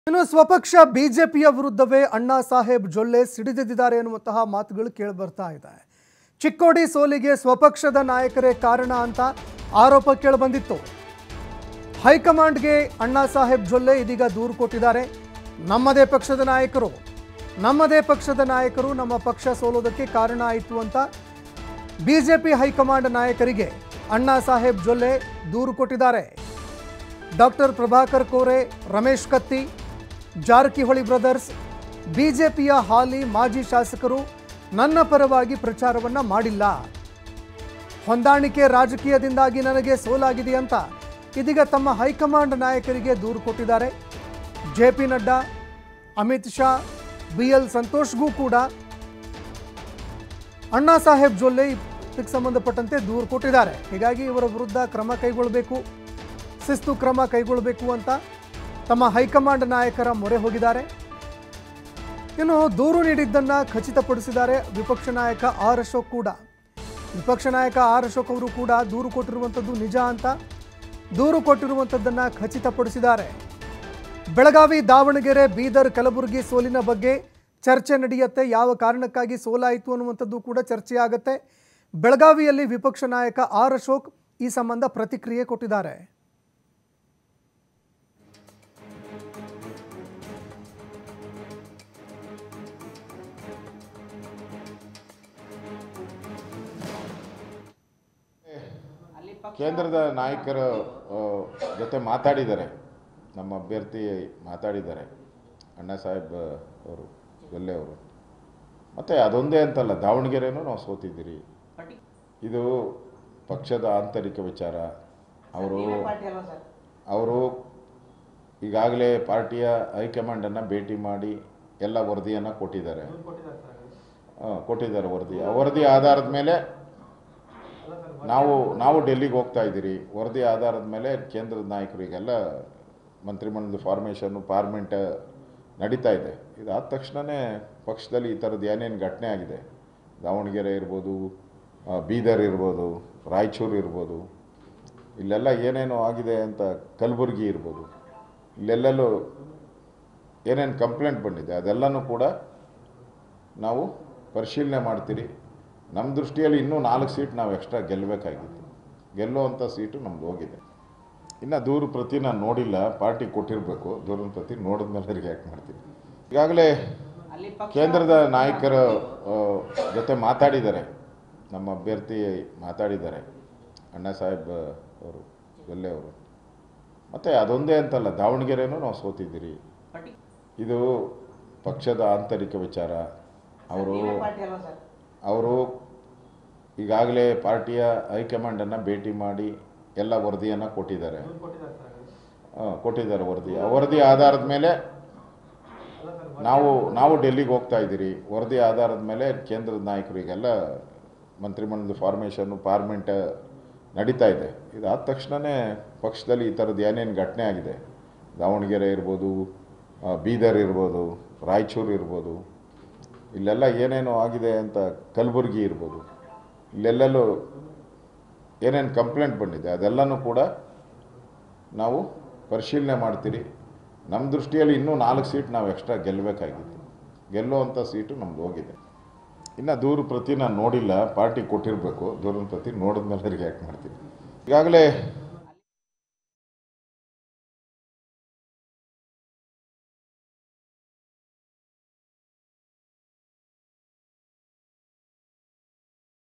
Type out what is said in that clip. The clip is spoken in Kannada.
ಇನ್ನು ಸ್ವಪಕ್ಷ ಬಿಜೆಪಿಯ ವಿರುದ್ಧವೇ ಅಣ್ಣಾ ಸಾಹೇಬ್ ಜೊಲ್ಲೆ ಸಿಡಿದೆದ್ದಿದ್ದಾರೆ ಎನ್ನುವಂತಹ ಮಾತುಗಳು ಕೇಳಿ ಬರ್ತಾ ಇದೆ ಚಿಕ್ಕೋಡಿ ಸೋಲಿಗೆ ಸ್ವಪಕ್ಷದ ನಾಯಕರೇ ಕಾರಣ ಅಂತ ಆರೋಪ ಕೇಳಿಬಂದಿತ್ತು ಹೈಕಮಾಂಡ್ಗೆ ಅಣ್ಣಾ ಸಾಹೇಬ್ ಜೊಲ್ಲೆ ಇದೀಗ ದೂರು ಕೊಟ್ಟಿದ್ದಾರೆ ನಮ್ಮದೇ ಪಕ್ಷದ ನಾಯಕರು ನಮ್ಮದೇ ಪಕ್ಷದ ನಾಯಕರು ನಮ್ಮ ಪಕ್ಷ ಸೋಲೋದಕ್ಕೆ ಕಾರಣ ಆಯಿತು ಅಂತ ಬಿಜೆಪಿ ಹೈಕಮಾಂಡ್ ನಾಯಕರಿಗೆ ಅಣ್ಣಾ ಸಾಹೇಬ್ ಜೊಲ್ಲೆ ದೂರು ಕೊಟ್ಟಿದ್ದಾರೆ ಡಾಕ್ಟರ್ ಪ್ರಭಾಕರ್ ಕೋರೆ ರಮೇಶ್ ಕತ್ತಿ ಜಾರಕಿಹೊಳಿ ಬ್ರದರ್ಸ್ ಬಿಜೆಪಿಯ ಹಾಲಿ ಮಾಜಿ ಶಾಸಕರು ನನ್ನ ಪರವಾಗಿ ಪ್ರಚಾರವನ್ನ ಮಾಡಿಲ್ಲ ಹೊಂದಾಣಿಕೆ ರಾಜಕೀಯದಿಂದಾಗಿ ನನಗೆ ಸೋಲಾಗಿದೆ ಅಂತ ಇದೀಗ ತಮ್ಮ ಹೈಕಮಾಂಡ್ ನಾಯಕರಿಗೆ ದೂರು ಕೊಟ್ಟಿದ್ದಾರೆ J P Nadda Amit Shah B L ಸಂತೋಷ್ಗೂ ಕೂಡ ಅಣ್ಣಾ ಸಾಹೇಬ್ ಜೊಲ್ಲೆ ಇದಕ್ಕೆ ಸಂಬಂಧಪಟ್ಟಂತೆ ದೂರು ಕೊಟ್ಟಿದ್ದಾರೆ ಹೀಗಾಗಿ ಇವರ ವಿರುದ್ಧ ಕ್ರಮ ಕೈಗೊಳ್ಳಬೇಕು ಶಿಸ್ತು ಕ್ರಮ ಕೈಗೊಳ್ಳಬೇಕು ಅಂತ ತಮ್ಮ ಹೈಕಮಾಂಡ್ ನಾಯಕರ ಮೊರೆ ಹೋಗಿದ್ದಾರೆ ಇನ್ನು ದೂರು ನೀಡಿದ್ದನ್ನು ಖಚಿತಪಡಿಸಿದ್ದಾರೆ ವಿಪಕ್ಷ ನಾಯಕ ಆರ್ ಅಶೋಕ್ ಕೂಡ ವಿಪಕ್ಷ ನಾಯಕ ಆರ್ ಅಶೋಕ್ ಅವರು ಕೂಡ ದೂರು ಕೊಟ್ಟಿರುವಂಥದ್ದು ನಿಜ ಅಂತ ದೂರು ಕೊಟ್ಟಿರುವಂಥದ್ದನ್ನು ಖಚಿತಪಡಿಸಿದ್ದಾರೆ ಬೆಳಗಾವಿ ದಾವಣಗೆರೆ ಬೀದರ್ ಕಲಬುರಗಿ ಸೋಲಿನ ಬಗ್ಗೆ ಚರ್ಚೆ ನಡೆಯುತ್ತೆ ಯಾವ ಕಾರಣಕ್ಕಾಗಿ ಸೋಲಾಯಿತು ಅನ್ನುವಂಥದ್ದು ಕೂಡ ಚರ್ಚೆಯಾಗುತ್ತೆ ಬೆಳಗಾವಿಯಲ್ಲಿ ವಿಪಕ್ಷ ನಾಯಕ ಆರ್ ಅಶೋಕ್ ಈ ಸಂಬಂಧ ಪ್ರತಿಕ್ರಿಯೆ ಕೊಟ್ಟಿದ್ದಾರೆ ಕೇಂದ್ರದ ನಾಯಕರ ಆ, ಜೊತೆ ಮಾತಾಡಿದ್ದಾರೆ ನಮ್ಮ ಅಭ್ಯರ್ಥಿ ಮಾತಾಡಿದ್ದಾರೆ ಅಣ್ಣಾ ಸಾಹೇಬ್ ಅವರು ಗೊಲ್ಲೆ ಅವರು ಮತ್ತು ಅದೊಂದೇ ಅಂತಲ್ಲ ದಾವಣಗೆರೆನೂ ನಾವು ಸೋತಿದ್ದೀರಿ ಇದು ಪಕ್ಷದ ಆಂತರಿಕ ವಿಚಾರ ಅವರು ಅವರು ಈಗಾಗಲೇ ಪಾರ್ಟಿಯ ಹೈಕಮಾಂಡನ್ನು ಭೇಟಿ ಮಾಡಿ ಎಲ್ಲ ವರದಿಯನ್ನು ಕೊಟ್ಟಿದ್ದಾರೆ ಹಾಂ ಕೊಟ್ಟಿದ್ದಾರೆ ವರದಿ ಆ ವರದಿ ಆಧಾರದ ಮೇಲೆ ನಾವು ನಾವು ಡೆಲ್ಲಿಗೆ ಹೋಗ್ತಾ ಇದ್ದೀರಿ ವರದಿ ಆಧಾರದ ಮೇಲೆ ಕೇಂದ್ರದ ನಾಯಕರಿಗೆಲ್ಲ ಮಂತ್ರಿಮಂಡಲದ ಫಾರ್ಮೇಷನ್ನು ಪಾರ್ಮೆಂಟ್ ನಡೀತಾ ಇದೆ ಇದಾದ ತಕ್ಷಣವೇ ಪಕ್ಷದಲ್ಲಿ ಈ ಥರದ್ದು ಏನೇನು ಘಟನೆ ಆಗಿದೆ ದಾವಣಗೆರೆ ಇರ್ಬೋದು ಆ, ಬೀದರ್ ಇರ್ಬೋದು ರಾಯಚೂರು ಇರ್ಬೋದು ಇಲ್ಲೆಲ್ಲ ಏನೇನು ಆಗಿದೆ ಅಂತ ಕಲಬುರಗಿ ಇರ್ಬೋದು ಇಲ್ಲೆಲ್ಲೂ ಏನೇನು ಕಂಪ್ಲೇಂಟ್ ಬಂದಿದೆ ಅದೆಲ್ಲನೂ ಕೂಡ ನಾವು ಪರಿಶೀಲನೆ ಮಾಡ್ತೀರಿ ನಮ್ಮ ದೃಷ್ಟಿಯಲ್ಲಿ ಇನ್ನೂ ನಾಲ್ಕು ಸೀಟ್ ನಾವು ಎಕ್ಸ್ಟ್ರಾ ಗೆಲ್ಲಬೇಕಾಗಿತ್ತು ಗೆಲ್ಲುವಂಥ ಸೀಟು ನಮ್ದು ಹೋಗಿದೆ ಇನ್ನು ದೂರು ಪ್ರತಿ ನಾನು ನೋಡಿಲ್ಲ ಪಾರ್ಟಿ ಕೊಟ್ಟಿರಬೇಕು ದೂರಿನ ಪ್ರತಿ ನೋಡಿದ್ಮೇಲೆ ರಿಯಾಕ್ಟ್ ಮಾಡ್ತೀನಿ ಈಗಾಗಲೇ ಕೇಂದ್ರದ ನಾಯಕರ ಆ, ಜೊತೆ ಮಾತಾಡಿದ್ದಾರೆ ನಮ್ಮ ಅಭ್ಯರ್ಥಿ ಮಾತಾಡಿದ್ದಾರೆ ಅಣ್ಣಾ ಸಾಹೇಬ್ ಅವರು ಗೊಲ್ಲೆ ಅವರು ಮತ್ತು ಅದೊಂದೇ ಅಂತಲ್ಲ ದಾವಣಗೆರೆನೂ ನಾವು ಸೋತಿದ್ದೀರಿ ಇದು ಪಕ್ಷದ ಆಂತರಿಕ ವಿಚಾರ ಅವರು ಅವರು ಈಗಾಗಲೇ ಪಾರ್ಟಿಯ ಹೈಕಮಾಂಡನ್ನು ಭೇಟಿ ಮಾಡಿ ಎಲ್ಲ ವರದಿಯನ್ನು ಕೊಟ್ಟಿದ್ದಾರೆ ಹಾಂ ಕೊಟ್ಟಿದ್ದಾರೆ ವರದಿ ಆ ವರದಿ ಆಧಾರದ ಮೇಲೆ ನಾವು ನಾವು ಡೆಲ್ಲಿಗೆ ಹೋಗ್ತಾ ಇದ್ದೀರಿ ವರದಿ ಆಧಾರದ ಮೇಲೆ ಕೇಂದ್ರದ ನಾಯಕರಿಗೆಲ್ಲ ಮಂತ್ರಿಮಂಡಲದ ಫಾರ್ಮೇಷನ್ನು ಪಾರ್ಮೆಂಟ್ ನಡೀತಾ ಇದೆ ಇದಾದ ತಕ್ಷಣವೇ ಪಕ್ಷದಲ್ಲಿ ಈ ಥರದ್ದು ಏನೇನು ಘಟನೆ ಆಗಿದೆ ದಾವಣಗೆರೆ ಇರ್ಬೋದು ಆ, ಬೀದರ್ ಇರ್ಬೋದು ರಾಯಚೂರು ಇರ್ಬೋದು ಇಲ್ಲೆಲ್ಲ ಏನೇನು ಆಗಿದೆ ಅಂತ ಕಲಬುರಗಿ ಇರ್ಬೋದು ಇಲ್ಲೆಲ್ಲೂ ಏನೇನು ಕಂಪ್ಲೇಂಟ್ ಬಂದಿದೆ ಅದೆಲ್ಲನೂ ಕೂಡ ನಾವು ಪರಿಶೀಲನೆ ಮಾಡ್ತೀರಿ ನಮ್ಮ ದೃಷ್ಟಿಯಲ್ಲಿ ಇನ್ನೂ ನಾಲ್ಕು ಸೀಟ್ ನಾವು ಎಕ್ಸ್ಟ್ರಾ ಗೆಲ್ಲಬೇಕಾಗಿತ್ತು ಗೆಲ್ಲುವಂಥ ಸೀಟು ನಮ್ದು ಹೋಗಿದೆ ಇನ್ನು ದೂರು ಪ್ರತಿ ನಾನು ನೋಡಿಲ್ಲ ಪಾರ್ಟಿ ಕೊಟ್ಟಿರಬೇಕು ದೂರಿನ ಪ್ರತಿ ನೋಡಿದ್ಮೇಲೆ ರಿಯಾಕ್ಟ್ ಮಾಡ್ತೀನಿ ಈಗಾಗಲೇ